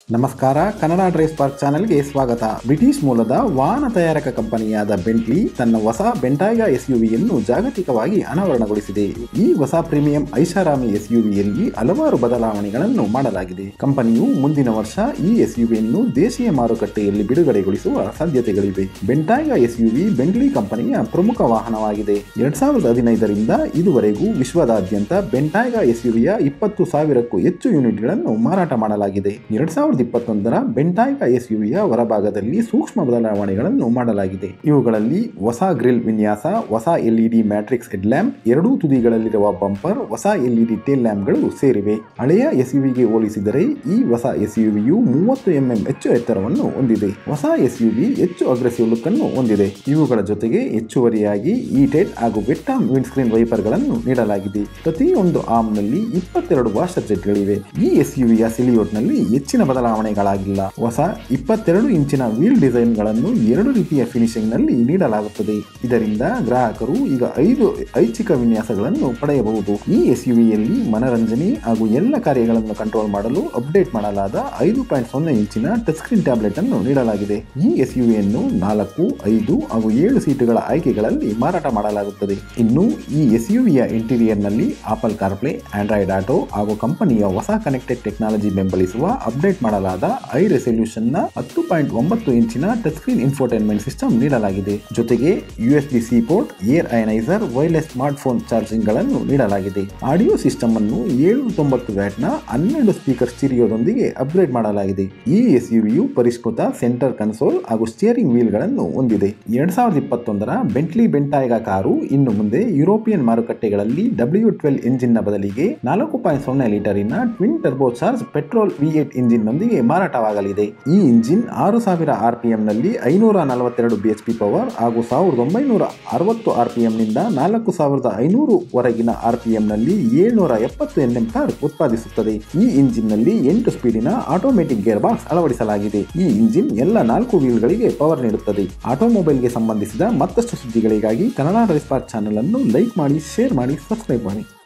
ನಮಸ್ಕಾರ Kannada drive park ಚಾನೆಲ್ಗೆ ಸ್ವಾಗತ ಬ್ರಿಟಿಷ್ ಮೂಲದ ವಾಹನ ತಯಾರಕ ಕಂಪನಿಯಾದ ಬೆಂಟ್ಲಿ ತನ್ನ ಹೊಸ ಬೆಂಟಾಯ್ಗ ಎಸ್ಯುವಿಯನ್ನು ಜಾಗತಿಕವಾಗಿ ಅನಾವರಣಗೊಳಿಸಿದೆ ಈ ಹೊಸ ಪ್ರೀಮಿಯಂ ಐಷಾರಾಮಿ ಎಸ್ಯುವಿಯಲ್ಲಿ ಹಲವಾರು ಬದಲಾವಣೆಗಳನ್ನು ಮಾಡಲಾಗಿದೆ ಕಂಪನಿಯು ಮುಂದಿನ ವರ್ಷ ಈ ಎಸ್ಯುವಿಯನ್ನು ದೇಶೀಯ ಮಾರುಕಟ್ಟೆಯಲ್ಲಿ ಬಿಡುಗಡೆಗೊಳಿಸುವ ಸಾಧ್ಯತೆಗಳಿವೆ ಬೆಂಟಾಯ್ಗ ಎಸ್ಯುವಿ ಬೆಂಟ್ಲಿ ಕಂಪನಿಯ ಪ್ರಮುಖ ವಾಹನವಾಗಿದೆ ಎರಡ್ ಸಾವಿರದ ಹದಿನೈದರಿಂದ ಇದುವರೆಗೂ ವಿಶ್ವದಾದ್ಯಂತ ಬೆಂಟಾಯ್ಗ ಎಸ್ಯುವಿಯ ಇಪ್ಪತ್ತು ಸಾವಿರಕ್ಕೂ ಹೆಚ್ಚು ಯೂನಿಟ್ಗಳನ್ನು ಮಾರಾಟ ಮಾಡಲಾಗಿದೆ ಎರಡ್ ಸಾವಿರದ ಇಪ್ಪತ್ತೊಂದರ ಬೆಂಟಾಯ್ಗ ಎಸ್ಯುವಿಯ ಹೊರಭಾಗದಲ್ಲಿ ಸೂಕ್ಷ್ಮ ಬದಲಾವಣೆಗಳನ್ನು ಮಾಡಲಾಗಿದೆ ಇವುಗಳಲ್ಲಿ ಹೊಸ ಗ್ರಿಲ್ ವಿನ್ಯಾಸ ಹೊಸ ಎಲ್ಇಡಿ ಮ್ಯಾಟ್ರಿಕ್ಸ್ ಹೆಡ್ಲ್ಯಾಂಪ್ ಎರಡೂ ತುದಿಗಳಲ್ಲಿರುವ ಬಂಪರ್ ಹೊಸ ಎಲ್ಇಡಿ ಟೇಲ್ ಲ್ಯಾಂಪ್ಗಳು ಸೇರಿವೆ ಹಳೆಯ ಎಸ್ಯುವಿಗೆ ಹೋಲಿಸಿದರೆ ಈ ಹೊಸ ಎಸ್ಯುವಿಯು ಮೂವತ್ತು ಎಂಎಂ ಹೆಚ್ಚು ಎತ್ತರವನ್ನು ಹೊಂದಿದೆ ಹೊಸ ಎಸ್ಯುವಿ ಹೆಚ್ಚು ಅಗ್ರೆಸಿವ್ ಲುಕ್ ಅನ್ನು ಹೊಂದಿದೆ ಇವುಗಳ ಜೊತೆಗೆ ಹೆಚ್ಚುವರಿಯಾಗಿ ಈಟೆಡ್ ಹಾಗೂ ವೆಟ್ ಆರ್ಮ್ ವಿಂಡ್ಸ್ಕ್ರೀನ್ ವೈಪರ್ಗಳನ್ನು ನೀಡಲಾಗಿದೆ ಪ್ರತಿಯೊಂದು ಆರ್ಮ್ನಲ್ಲಿ ಇಪ್ಪತ್ತೆರಡು ವಾಷರ್ ಜೆಟ್ಗಳಿವೆ ಈ ಎಸ್ಯುವಿಯ ಸಿಲಿಯೋಟ್ನಲ್ಲಿ ಹೆಚ್ಚಿನ ಬದಲಾವಣೆಗಳಾಗಿಲ್ಲ ಹೊಸ ಇಪ್ಪತ್ತೆರಡು ಇಂಚಿನ ವೀಲ್ ಡಿಸೈನ್ಗಳನ್ನು ಎರಡು ರೀತಿಯ ಫಿನಿಶಿಂಗ್ ನಲ್ಲಿ ನೀಡಲಾಗುತ್ತದೆ ಇದರಿಂದ ಗ್ರಾಹಕರು ಈಗ ಐದು ಐಚ್ಛಿಕ ವಿನ್ಯಾಸಗಳನ್ನು ಪಡೆಯಬಹುದು ಈ ಎಸ್ಯುವಿಯಲ್ಲಿ ಮನರಂಜನೆ ಹಾಗೂ ಎಲ್ಲ ಕಾರ್ಯಗಳನ್ನು ಕಂಟ್ರೋಲ್ ಮಾಡಲು ಅಪ್ಡೇಟ್ ಮಾಡಲಾದ ಐದು ಪಾಯಿಂಟ್ ಸೊನ್ನೆ ಇಂಚಿನ ಟಚ್ ಸ್ಕ್ರೀನ್ ಟ್ಯಾಬ್ಲೆಟ್ ಅನ್ನು ನೀಡಲಾಗಿದೆ ಈ ಎಸ್ಯುವಿಯನ್ನು ನಾಲ್ಕು ಐದು ಹಾಗೂ ಏಳು ಸೀಟುಗಳ ಆಯ್ಕೆಗಳಲ್ಲಿ ಮಾರಾಟ ಮಾಡಲಾಗುತ್ತದೆ ಇನ್ನು ಈ ಎಸ್ಯುವಿಯ ಇಂಟೀರಿಯರ್ ನಲ್ಲಿ ಆಪಲ್ ಕಾರ್ಪ್ಲೇ ಆಂಡ್ರಾಯ್ಡ್ ಆಟೋ ಹಾಗೂ ಕಂಪನಿಯ ಹೊಸ ಕನೆಕ್ಟೆಡ್ ಟೆಕ್ನಾಲಜಿ ಬೆಂಬಲಿಸುವ ಅಪ್ಡೇಟ್ ಮಾಡಲಾದ ಐ ರೆಸಲ್ಯೂಷನ್ ನ ಹತ್ತು ಪಾಯಿಂಟ್ ಒಂಬತ್ತು ಇಂಚಿನ ಟಚ್ ಸ್ಕ್ರೀನ್ ಇನ್ಫೋಟೈನ್ಮೆಂಟ್ ಸಿಸ್ಟಮ್ ನೀಡಲಾಗಿದೆ ಜೊತೆಗೆ USB C port air ionizer wireless smart phone charging ಗಳನ್ನು ನೀಡಲಾಗಿದೆ ಆಡಿಯೋ ಸಿಸ್ಟಮ್ ಅನ್ನು ಏಳು ತೊಂಬತ್ತು ವ್ಯಾಟ್ ನ ಹನ್ನೆರಡು ಸ್ಪೀಕರ್ ಸ್ಟೀರಿಯೋದೊಂದಿಗೆ ಅಪ್ಗ್ರೇಡ್ ಮಾಡಲಾಗಿದೆ ಈ ಎಸ್ಯುವಿಯು ಪರಿಷ್ಕೃತ ಸೆಂಟರ್ ಕನ್ಸೋಲ್ ಹಾಗೂ ಸ್ಟಿಯರಿಂಗ್ ವೀಲ್ ಗಳನ್ನು ಹೊಂದಿದೆ ಎರಡ್ ಸಾವಿರದ ಇಪ್ಪತ್ತೊಂದರ ಬೆಂಟ್ಲಿ ಬೆಂಟಾಯ್ಗ ಕಾರು ಇನ್ನು ಮುಂದೆ ಯುರೋಪಿಯನ್ ಮಾರುಕಟ್ಟೆಗಳಲ್ಲಿ ಡಬ್ಲ್ಯೂ ಟ್ವೆಲ್ ಎಂಜಿನ್ ನ ಬದಲಿಗೆ ನಾಲ್ಕು ಪಾಯಿಂಟ್ ಸೊನ್ನೆ ಲೀಟರಿನ twin turbo charge petrol V eight engine ನೊಂದಿಗೆ ಮಾರಾಟವಾಗಲಿದೆ ಈ ಇಂಜಿನ್ ಆರು ಸಾವಿರ ಆರ್ ಪಿ ಎಂ ನಲ್ಲಿ ಐನೂರ ನಲವತ್ತೆರಡು ಬಿ ಎಚ್ ಪಿ ಪವರ್ ಹಾಗೂ ಸಾವಿರದ ಒಂಬೈನೂರ ಅರವತ್ತು ಆರ್ ಪಿ ಎಂ ನಿಂದ ನಾಲ್ಕು ಸಾವಿರದ ಐನೂರು ವರೆಗಿನ ಆರ್ ಪಿ ಎಂ ನಲ್ಲಿ ಏಳ್ನೂರ ಎಪ್ಪತ್ತು ಎನ್ ಎಂ ಕಾರ್ ಉತ್ಪಾದಿಸುತ್ತದೆ ಈ ಇಂಜಿನ್ ನಲ್ಲಿ ಎಂಟು ಸ್ಪೀಡಿನ ಆಟೋಮೆಟಿಕ್ ಗೇರ್ ಬಾಕ್ಸ್ ಅಳವಡಿಸಲಾಗಿದೆ ಈ ಇಂಜಿನ್ ಎಲ್ಲ ನಾಲ್ಕು ವೀಲ್ಗಳಿಗೆ ಪವರ್ ನೀಡುತ್ತದೆ ಆಟೋಮೊಬೈಲ್ಗೆ ಸಂಬಂಧಿಸಿದ ಮತ್ತಷ್ಟು ಸುದ್ದಿಗಳಿಗಾಗಿ ಕನ್ನಡ ರೈಸ್ ಪಾರ್ಕ್ ಚಾನೆಲ್ ಅನ್ನು ಲೈಕ್ ಮಾಡಿ ಶೇರ್ ಮಾಡಿ ಸಬ್ಸ್ಕ್ರೈಬ್ ಮಾಡಿ